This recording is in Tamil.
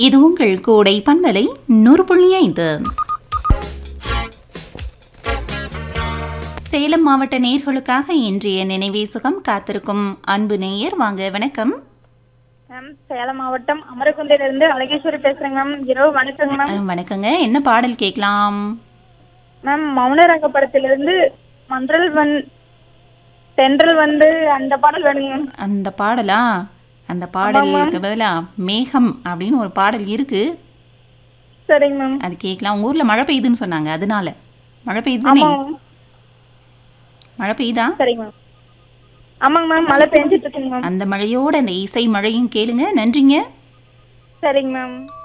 இது உங்கள் கோடை பண்பலை நூறு புள்ளி ஐந்து சேலம் மாவட்ட நேர்களுக்காக இன்றைய நினைவே சுகம் காத்திருக்கும் அன்பு நேயர் வாங்க வணக்கம் மேம் சேலம் மாவட்டம் அமரகுந்தையிலிருந்து அழகேஸ்வரி பேசுறேங்க மேம் இரவு வணக்கங்க மேம் அஹ், வணக்கங்க என்ன பாடல் கேட்கலாம் மேம் மௌனராக படத்திலிருந்து மன்றல் வன் தென்றல் வந்து அந்த பாடல் வேணுங்க மேம் அந்த பாடலா அந்த பாடலுக்கு பதிலா மேகம் அப்படின்னு ஒரு பாடல் இருக்கு சரிங்க மேம் அது கேட்கலாம் உங்க ஊர்ல மழை பெய்யுதுன்னு சொன்னாங்க அதனால மழை பெய்யுது தானே ஆமாங்க மழை பெய்யுதா சரிங்க மேம் ஆமாங்க மேம் மழை பெஞ்சிட்டு இருக்குங்க மேம் அந்த மழையோட அந்த இசை மழையும் கேளுங்க நன்றிங்க சரிங்க மேம்